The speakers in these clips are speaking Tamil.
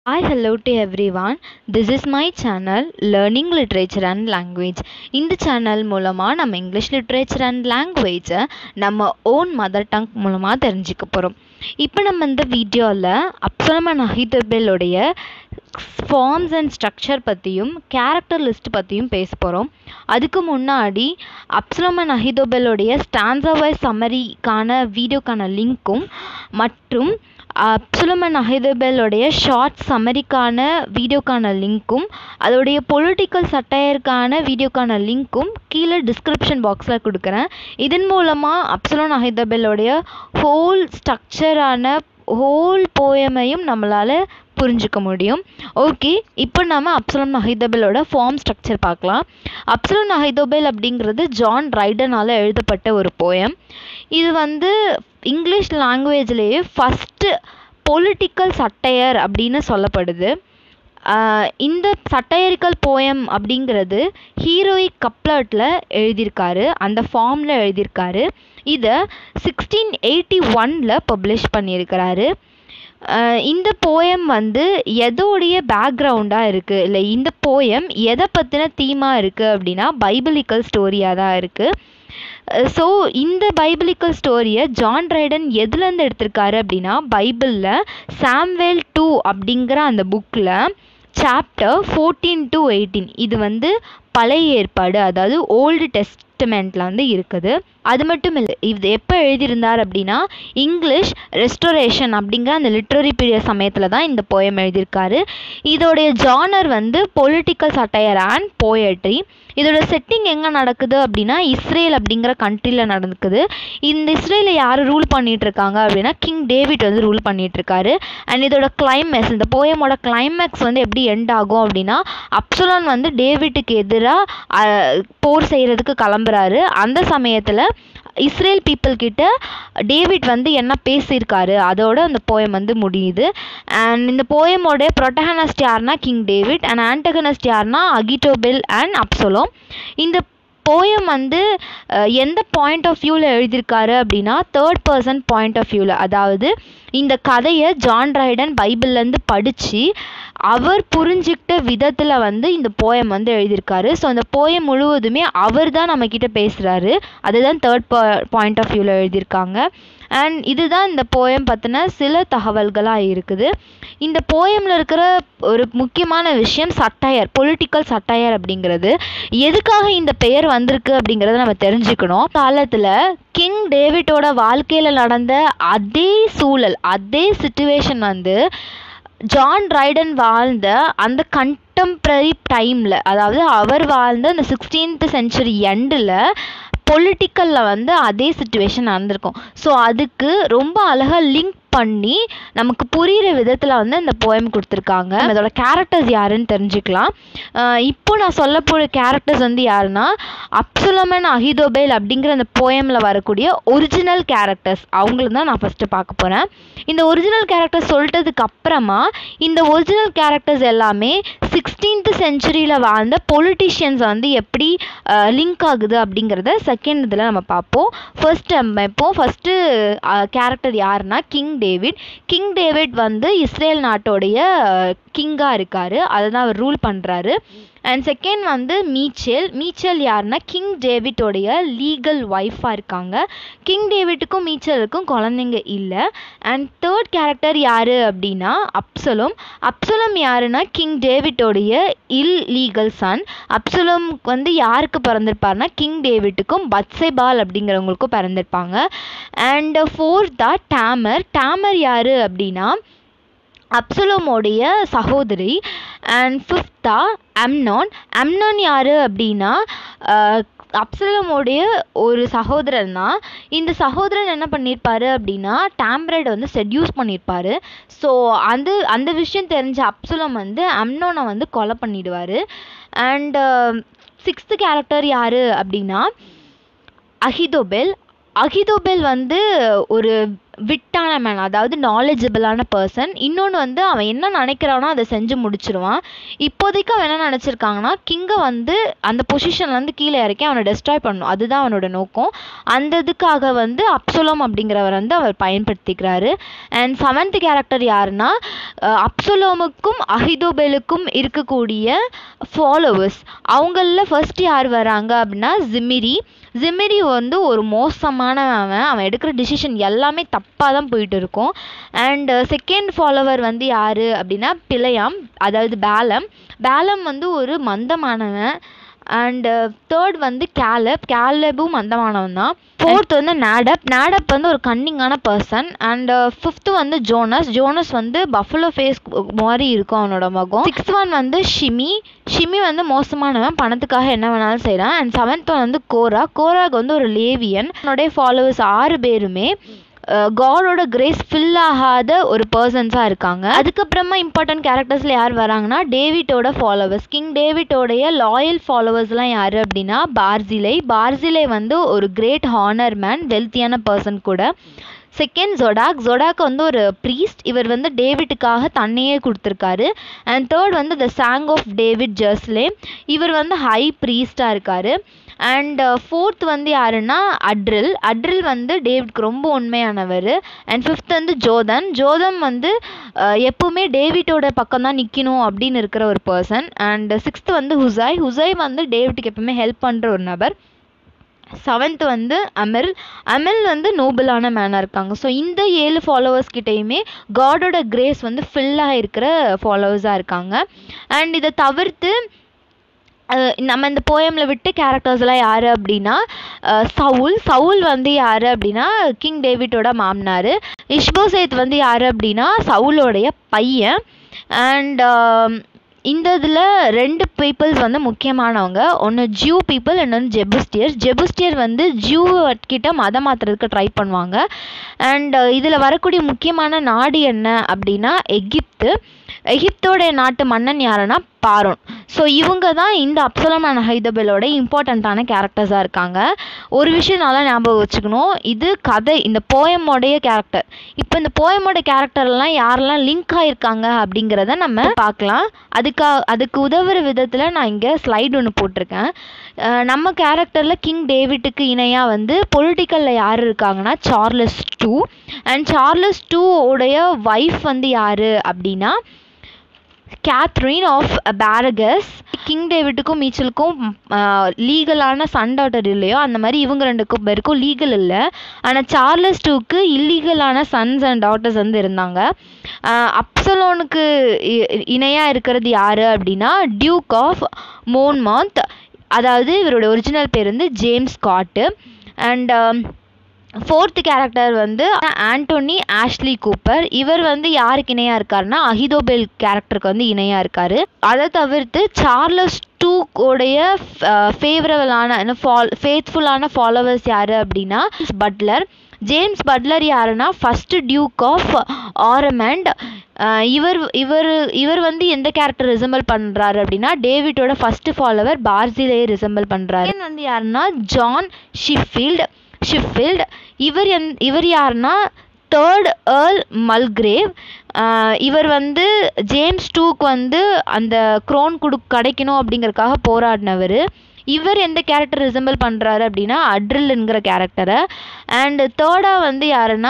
Hi, hello to everyone. This is my channel Learning Literature and Language. இந்த சேனல் மூலமாக நம்ம இங்கிலீஷ் லிட்ரேச்சர் அண்ட் லாங்குவேஜை நம்ம ஓன் மதர் டங் மூலமாக தெரிஞ்சுக்க போகிறோம் இப்போ நம்ம இந்த வீடியோவில் அப்சலமன் அஹிதபெல்லுடைய ஃபார்ம்ஸ் அண்ட் ஸ்ட்ரக்சர் பற்றியும் கேரக்டர் லிஸ்ட் பற்றியும் பேச போகிறோம் அதுக்கு முன்னாடி அப்சலமன் அஹிதோபெல்லுடைய ஸ்டான்சா வைஸ் சம்மரிக்கான வீடியோக்கான லிங்க்கும் மற்றும் அப்சுலமன் அஹிதபெல்லுடைய ஷார்ட் சம்மரிக்கான வீடியோக்கான லிங்க்கும் அதோடைய பொலிட்டிக்கல் சட்டையருக்கான வீடியோக்கான லிங்க்கும் கீழே டிஸ்கிரிப்ஷன் பாக்ஸில் கொடுக்குறேன் இதன் மூலமாக அப்சலோன் அஹிதபெல்லுடைய ஹோல் ஸ்ட்ரக்சரான ஹோல் போயமையும் நம்மளால் புரிஞ்சுக்க முடியும் ஓகே இப்போ நம்ம அப்சலோன் அஹிதபெலோட ஃபார்ம் ஸ்ட்ரக்சர் பார்க்கலாம் அப்சலோன் அஹிதோபெல் அப்படிங்கிறது ஜான் ரைடனால் எழுதப்பட்ட ஒரு போயம் இது வந்து இங்கிலீஷ் லாங்குவேஜ்லேயே ஃபஸ்ட்டு பொலிட்டிக்கல் சட்டையர் அப்படின்னு சொல்லப்படுது இந்த சட்டையரிக்கல் போயம் அப்படிங்கிறது ஹீரோயிக் கப்லட்டில் எழுதியிருக்காரு அந்த ஃபார்மில் எழுதியிருக்காரு இதை சிக்ஸ்டீன் எயிட்டி ஒனில் பப்ளிஷ் பண்ணியிருக்கிறாரு இந்த போயம் வந்து எதோடைய பேக்ரவுண்டாக இருக்குது இல்லை இந்த போயம் எதை பற்றின தீமாக இருக்குது அப்படின்னா பைபிளிக்கல் ஸ்டோரியாக தான் இருக்குது ஸோ இந்த பைபிளிக்கல் ஸ்டோரியை ஜான் ரைடன் எதுலேருந்து எடுத்திருக்காரு அப்படின்னா பைபிளில் சாம்வேல் டூ அப்படிங்கிற அந்த புக்கில் சாப்டர் ஃபோர்டீன் டு எயிட்டீன் இது வந்து பழைய ஏற்பாடு அதாவது ஓல்டு டெஸ்ட்மெண்ட்டில் வந்து இருக்குது அது மட்டும் இல்லை இது எப்போ எழுதியிருந்தார் அப்படின்னா இங்கிலீஷ் ரெஸ்டோரேஷன் அப்படிங்கிற அந்த லிட்ரரி பீரியட் சமயத்தில் தான் இந்த போயம் எழுதியிருக்காரு இதோடைய ஜானர் வந்து பொலிட்டிக்கல் சட்டையர் அண்ட் போயட்ரி இதோட செட்டிங் எங்கே நடக்குது அப்படின்னா இஸ்ரேல் அப்படிங்கிற கண்ட்ரியில் நடக்குது இந்த இஸ்ரேலில் யார் ரூல் பண்ணிகிட்டு இருக்காங்க அப்படின்னா கிங் டேவிட் வந்து ரூல் பண்ணிகிட்டு இருக்காரு அண்ட் இதோட கிளைமேக்ஸ் இந்த போயமோட கிளைமேக்ஸ் வந்து எப்படி எண்ட் ஆகும் அப்படின்னா அப்சலான் வந்து டேவிட்டுக்கு எதிராக போர் செய்கிறதுக்கு கிளம்புறாரு அந்த சமயத்தில் இஸ்ரேல் பீப்புள் கிட்ட டேவிட் வந்து என்ன பேசியிருக்காரு அதோட அந்த போயம் வந்து முடியுது அண்ட் இந்த போயமோட ப்ரொட்டகனஸ்ட் யார்னா கிங் டேவிட் அண்ட் ஆன்டகனஸ்ட் யார்னா அகிட்டோபெல் அண்ட் அப்சலோம் இந்த போயம் வந்து எந்த பாயிண்ட் ஆஃப் வியூவில் எழுதியிருக்காரு அப்படின்னா தேர்ட் பர்சன் பாயிண்ட் ஆஃப் வியூவில் அதாவது இந்த கதையை ஜான் ரைடன் பைபிள்லேருந்து படித்து அவர் புரிஞ்சுக்கிட்ட விதத்தில் வந்து இந்த போயம் வந்து எழுதியிருக்காரு ஸோ அந்த போயம் முழுவதுமே அவர் தான் நம்மக்கிட்ட பேசுகிறாரு அதுதான் தேர்ட் பாயிண்ட் ஆஃப் வியூவில் எழுதியிருக்காங்க அண்ட் இதுதான் இந்த போயம் பற்றின சில தகவல்களாக இருக்குது இந்த போயமில் இருக்கிற ஒரு முக்கியமான விஷயம் சட்டையர் பொலிட்டிக்கல் சட்டையர் அப்படிங்கிறது எதுக்காக இந்த பெயர் வந்திருக்கு அப்படிங்கிறத நம்ம தெரிஞ்சுக்கணும் காலத்தில் கிங் டேவிட்டோட வாழ்க்கையில் நடந்த அதே சூழல் அதே சுச்சுவேஷன் வந்து ஜான் ரைடன் வாழ்ந்த அந்த கண்டெம்ப்ரரி டைமில் அதாவது அவர் வாழ்ந்த அந்த சிக்ஸ்டீன்த் சென்ச்சுரி எண்டில் பொலிட்டிக்கலில் வந்து அதே சுச்சுவேஷன் நடந்திருக்கும் ஸோ அதுக்கு ரொம்ப அழகாக லிங்க் பண்ணி நமக்கு புரிகிற விதத்தில் வந்து அந்த போயம் கொடுத்துருக்காங்க அதோட கேரக்டர்ஸ் யாருன்னு தெரிஞ்சுக்கலாம் இப்போ நான் சொல்ல போகிற கேரக்டர்ஸ் வந்து யாருன்னா அப்சுலமன் அஹிதோபேல் அப்படிங்கிற அந்த போயமில் வரக்கூடிய ஒரிஜினல் கேரக்டர்ஸ் அவங்கள தான் நான் ஃபஸ்ட்டு பார்க்க போகிறேன் இந்த ஒரிஜினல் கேரக்டர்ஸ் சொல்லிட்டதுக்கு அப்புறமா இந்த ஒரிஜினல் கேரக்டர்ஸ் எல்லாமே சிக்ஸ்டீன்த் செஞ்சுரியில் வாழ்ந்த பொலிட்டிஷியன்ஸ் வந்து எப்படி லிங்க் ஆகுது அப்படிங்கிறத செகண்ட் இதில் நம்ம பார்ப்போம் ஃபர்ஸ்ட் நம்ம இப்போ ஃபஸ்ட்டு கேரக்டர் யாருன்னா கிங் டேவிட் கிங் டேவிட் வந்து இஸ்ரேல் நாட்டோடைய கிங்காக இருக்கார் அதை தான் அவர் ரூல் பண்ணுறாரு அண்ட் செகண்ட் வந்து மீச்சேல் மீச்சல் யாருன்னா கிங் டேவிட்டோடைய லீகல் ஒய்ஃபாக இருக்காங்க கிங் டேவிட்டுக்கும் மீச்சலுக்கும் குழந்தைங்க இல்லை அண்ட் தேர்ட் கேரக்டர் யார் அப்படின்னா அப்சலம் அப்சலம் யாருன்னா கிங் டேவிட்டோடைய இல் லீகல் சன் அப்சலம் வந்து யாருக்கு பிறந்திருப்பார்னா கிங் டேவிட்டுக்கும் பத்சைபால் அப்படிங்கிறவங்களுக்கும் பிறந்திருப்பாங்க அண்ட் ஃபோர்த்தா டேமர் டேமர் யார் அப்படின்னா அப்சலோமோடைய சகோதரி அண்ட் ஃபிஃப்த்தா அம்னான் அம்னான் யார் அப்படின்னா அப்சலமோடைய ஒரு சகோதரன் தான் இந்த சகோதரன் என்ன பண்ணியிருப்பாரு அப்படின்னா டேம்ப்ரைட் வந்து செட்யூஸ் பண்ணியிருப்பாரு ஸோ அந்த அந்த விஷயம் தெரிஞ்ச அப்சலம் வந்து அம்னோனை வந்து கொலை பண்ணிடுவார் அண்ட் சிக்ஸ்த்து கேரக்டர் யார் அப்படின்னா அஹிதோபெல் அகிதோபெல் வந்து ஒரு விட்டான மேன் அதாவது நாலேஜபிளான பர்சன் இன்னொன்று வந்து அவன் என்ன நினைக்கிறானோ அதை செஞ்சு முடிச்சிருவான் இப்போதைக்கு அவன் என்ன நினச்சிருக்காங்கன்னா கிங்கை வந்து அந்த பொசிஷன்லேருந்து கீழே இறக்கி அவனை டெஸ்ட்ராய் பண்ணணும் அதுதான் அவனோட நோக்கம் அந்த இதுக்காக வந்து அப்சலோம் அப்படிங்கிறவர் வந்து அவர் பயன்படுத்திக்கிறாரு அண்ட் செவன்த் கேரக்டர் யாருன்னா அஹ் அப்சலோமுக்கும் அஹிதோபேலுக்கும் இருக்கக்கூடிய ஃபாலோவர்ஸ் அவங்களில் ஃபர்ஸ்ட் யார் வராங்க அப்படின்னா ஜிமிரி ஜிமிரி வந்து ஒரு மோசமானவன் அவன் எடுக்கிற டிசிஷன் எல்லாமே தப்பாக தான் போயிட்டு இருக்கும் அண்ட் செகண்ட் ஃபாலோவர் வந்து யார் அப்படின்னா பிழையாம் அதாவது பேலம் பேலம் வந்து ஒரு மந்தமானவன் அண்டு தேர்ட் வந்து கேலப் கேலபும் மந்தமானவன் தான் ஃபோர்த் வந்து நேடப் நேடப் வந்து ஒரு கன்னிங்கான பர்சன் அண்ட் ஃபிஃப்த்து வந்து ஜோனஸ் ஜோனஸ் வந்து பஃபலோ ஃபேஸ் மாதிரி இருக்கும் அவனோட முகம் சிக்ஸ்த் ஒன் வந்து ஷிமி ஷிமி வந்து மோசமானவன் பணத்துக்காக என்ன வேணாலும் செய்கிறான் அண்ட் செவன்த் ஒன் வந்து கோரா கோராக் வந்து ஒரு லேவியன் அவனுடைய ஃபாலோவர்ஸ் ஆறு பேருமே காடோட கிரேஸ் ஃபில் ஆகாத ஒரு பர்சன்ஸாக இருக்காங்க அதுக்கப்புறமா இம்பார்ட்டன்ட் கேரக்டர்ஸில் யார் வராங்கன்னா டேவிட்டோட ஃபாலோவர்ஸ் கிங் டேவிட்டோடைய லாயல் ஃபாலோவர்ஸ்லாம் யார் அப்படின்னா பார்சிலை பார்சிலை வந்து ஒரு கிரேட் ஹானர் மேன் வெல்த்தியான பர்சன் கூட செகண்ட் ஜொடாக் ஜொடாக் வந்து ஒரு ப்ரீஸ்ட் இவர் வந்து டேவிட்டுக்காக தன்னையே கொடுத்துருக்காரு அண்ட் தேர்ட் வந்து the Sagan of David Jerusalem இவர் வந்து ஹை ப்ரீஸ்டாக இருக்கார் அண்ட் ஃபோர்த் வந்து யாருன்னா அட்ரில் அட்ரில் வந்து டேவிட்க்கு ரொம்ப உண்மையானவர் அண்ட் ஃபிஃப்த் வந்து ஜோதன் ஜோதம் வந்து அஹ், எப்பவுமே டேவிட்டோட பக்கம் தான் நிற்கணும் அப்படின்னு இருக்கிற ஒரு பர்சன் அண்ட் சிக்ஸ்த் வந்து ஹுசாய் ஹுசாய் வந்து டேவிட்டுக்கு எப்பவுமே ஹெல்ப் பண்ணுற ஒரு நபர் செவன்த் வந்து அமில் அமில் வந்து நோபலான மேனாக இருக்காங்க ஸோ இந்த ஏழு ஃபாலோவர்ஸ் கிட்டேயுமே காடோட கிரேஸ் வந்து ஃபில்லாக இருக்கிற ஃபாலோவர்ஸாக இருக்காங்க அண்ட் இதை தவிர்த்து அஹ் நம்ம இந்த போயமில் விட்டு கேரக்டர்ஸ்லாம் யார் அப்படின்னா அஹ் சவுல் சவுல் வந்து யார் அப்படின்னா கிங் டேவிட்டோட மாமனார் இஷ்போசேத் வந்து யார் அப்படின்னா சவுலோடைய பையன் அண்ட் இந்த இதில் ரெண்டு பீப்புள்ஸ் வந்து முக்கியமானவங்க ஒன்று ஜியூ பீப்புள் இன்னொன்று ஜெபுஸ்டியர் ஜெபுஸ்டியர் வந்து ஜியூ கிட்ட மதம் மாற்றுறதுக்கு ட்ரை பண்ணுவாங்க அண்ட் இதில் வரக்கூடிய முக்கியமான நாடு என்ன அப்படின்னா எகிப்து எகிப்தோடைய நாட்டு மன்னன் யாருன்னா பாரோன் ஸோ இவங்க தான் இந்த அப்சலம் அண்ட் ஹைதபெலோட இம்பார்ட்டண்ட்டான கேரக்டர்ஸாக இருக்காங்க ஒரு விஷயம் நல்லா ஞாபகம் வச்சுக்கணும் இது கதை இந்த போயமோடைய கேரக்டர் இப்போ இந்த போயமோட கேரக்டர்லாம் யாரெல்லாம் லிங்க் ஆயிருக்காங்க அப்படிங்கிறத நம்ம பார்க்கலாம் அதுக்கா அதுக்கு உதவுற விதத்தில் நான் இங்கே ஸ்லைடு ஒன்று போட்டிருக்கேன் அஹ் நம்ம கேரக்டரில் கிங் டேவிட்டுக்கு இணையாக வந்து பொலிட்டிக்கலில் யார் இருக்காங்கன்னா Charles two and Charles two உடைய ஒய்ஃப் வந்து யார் அப்படின்னா கேத்ரின் ஆஃப் பேரகஸ் கிங் டேவிட்டுக்கும் மீச்சலுக்கும் லீகலான சன் டாட்டர் இல்லையோ அந்த மாதிரி இவங்க ரெண்டுக்கும் பேருக்கும் லீகல் இல்லை ஆனால் சார்லஸ் டூக்கு இல்லீகலான சன்ஸ் அண்ட் டாட்டர்ஸ் வந்து இருந்தாங்க ஆஹ் அப்சலோனுக்கு இணையாக இருக்கிறது யார் அப்படின்னா டியூக் ஆஃப் மோன்மாந்த் அதாவது இவரோட ஒரிஜினல் பேர் வந்து James Scott and fourth character வந்து ஆண்டோனி ஆஷ்லி கூப்பர் இவர் வந்து யாருக்கு இணையாக இருக்காருன்னா அஹிதோபெல் கேரக்டருக்கு வந்து இணையாக இருக்காரு அதை தவிர்த்து சார்லஸ் டூக்கோடைய ஃபேவரபிளான ஃபால் ஃபேத்ஃபுல்லான ஃபாலோவர்ஸ் யார் அப்படின்னா பட்லர் ஜேம்ஸ் பட்லர் யாருன்னா ஃபஸ்ட்டு டியூக் ஆஃப் ஆரமண்ட் இவர் இவர் இவர் வந்து எந்த கேரக்டர் ரிசம்பிள் பண்ணுறாரு அப்படின்னா டேவிட்டோட ஃபஸ்ட்டு ஃபாலோவர் பார்சிலேயே ரிசம்பிள் பண்ணுறாரு வந்து யாருன்னா ஜான் ஷிஃபீல்ட் ஷிஃபீல்ட் இவர் எந் இவர் யாருன்னா தேர்ட் ஏர்ல் மல்கிரேவ் இவர் வந்து ஜேம்ஸ் டூக்கு வந்து அந்த க்ரோன் குடு கிடைக்கணும் அப்படிங்கறதுக்காக போராடினவர் இவர் எந்த கேரக்டர் ரிசம்பிள் பண்ணுறாரு அப்படின்னா அட்ரில்ங்கிற கேரக்டரை அண்ட் தேர்டாக வந்து யாருன்னா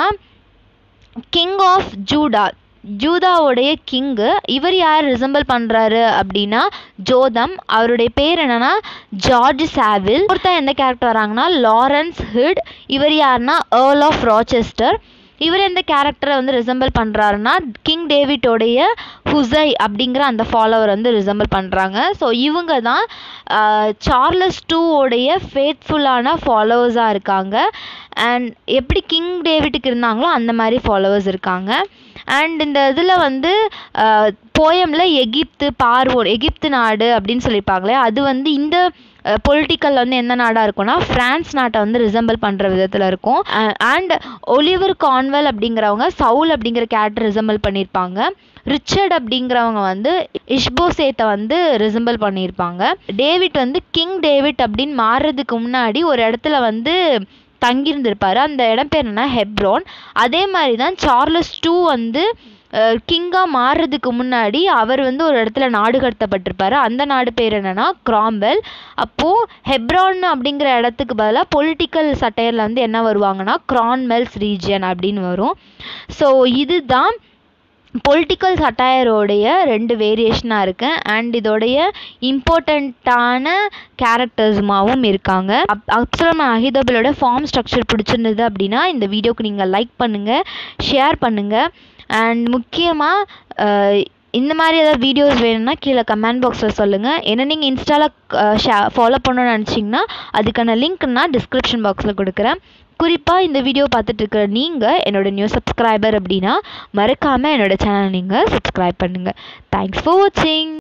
கிங் ஆஃப் ஜூடா ஜூதாவுடைய கிங்கு இவர் யார் ரிசம்பிள் பண்ணுறாரு அப்படின்னா ஜோதம் அவருடைய பேர் என்னன்னா ஜார்ஜ் சாவில் ஒருத்தா எந்த கேரக்டர் வராங்கன்னா லாரன்ஸ் ஹிட் இவர் யாருன்னா ஏர்ல் ஆஃப் ராச்செஸ்டர் இவர் எந்த கேரக்டரை வந்து ரிசம்பிள் பண்ணுறாருன்னா கிங் டேவிட்டோடைய ஹுசை அப்படிங்கிற அந்த ஃபாலோவர் வந்து ரிசம்பிள் பண்ணுறாங்க ஸோ இவங்க தான் சார்லஸ் டூவோடைய ஃபேத்ஃபுல்லான ஃபாலோவர்ஸாக இருக்காங்க அண்ட் எப்படி கிங் டேவிட்டுக்கு இருந்தாங்களோ அந்த மாதிரி ஃபாலோவர்ஸ் இருக்காங்க அண்ட் இந்த இதில் வந்து போயமில் எகிப்து பார்வோன் எகிப்து நாடு அப்படின்னு சொல்லியிருப்பாங்களே அது வந்து இந்த பொலிட்டிக்கல் வந்து எந்த நாடாக இருக்கும்னா ஃப்ரான்ஸ் நாட்டை வந்து ரிசம்பிள் பண்ணுற விதத்தில் இருக்கும் அண்ட் ஒலிவர் கான்வெல் அப்படிங்கிறவங்க சவுல் அப்படிங்கிற கேரக்டர் ரிசம்பிள் பண்ணியிருப்பாங்க ரிச்சர்ட் அப்படிங்கிறவங்க வந்து இஷ்போசேத்தை வந்து ரிசம்பிள் பண்ணியிருப்பாங்க டேவிட் வந்து கிங் டேவிட் அப்படின்னு மாறுறதுக்கு முன்னாடி ஒரு இடத்துல வந்து தங்கியிருந்திருப்பாரு அந்த இடம் பேர் என்னன்னா ஹெப்ரோன் அதே மாதிரி தான் சார்லஸ் டூ வந்து கிங்காக மாறுறதுக்கு முன்னாடி அவர் வந்து ஒரு இடத்துல நாடு கடத்தப்பட்டிருப்பாரு அந்த நாடு பேர் என்னன்னா கிராம்பெல் அப்போது ஹெப்ரான் அப்படிங்கிற இடத்துக்கு பதிலாக பொலிட்டிக்கல் சட்டையரில் வந்து என்ன வருவாங்கன்னா கிரான்மெல்ஸ் ரீஜியன் அப்படின்னு வரும் ஸோ இதுதான் பொலிட்டிக்கல் சட்டையரோடைய ரெண்டு வேரியேஷனாக இருக்கு அண்ட் இதோடைய இம்பார்ட்டண்ட்டான கேரக்டர்ஸுமாவும் இருக்காங்க அப் அப்சலம் அஹிதபிளோட ஃபார்ம் ஸ்ட்ரக்சர் பிடிச்சிருந்தது அப்படின்னா இந்த வீடியோக்கு நீங்கள் லைக் பண்ணுங்கள் ஷேர் பண்ணுங்கள் அண்ட் முக்கியமாக இந்த மாதிரி ஏதாவது வீடியோஸ் வேணும்னா கீழே கமெண்ட் பாக்ஸில் சொல்லுங்கள் என்ன நீங்கள் இன்ஸ்டாவில் ஷே ஃபாலோ பண்ணணும்னு நினச்சிங்கன்னா அதுக்கான லிங்க் நான் டிஸ்கிரிப்ஷன் பாக்ஸில் கொடுக்குறேன் குறிப்பாக இந்த வீடியோ பார்த்துட்டு இருக்கிற நீங்கள் என்னோட நியூ சப்ஸ்கிரைபர் அப்படின்னா மறக்காமல் என்னோட சேனல் நீங்கள் சப்ஸ்கிரைப் பண்ணுங்கள் தேங்க்ஸ் ஃபார் வாட்சிங்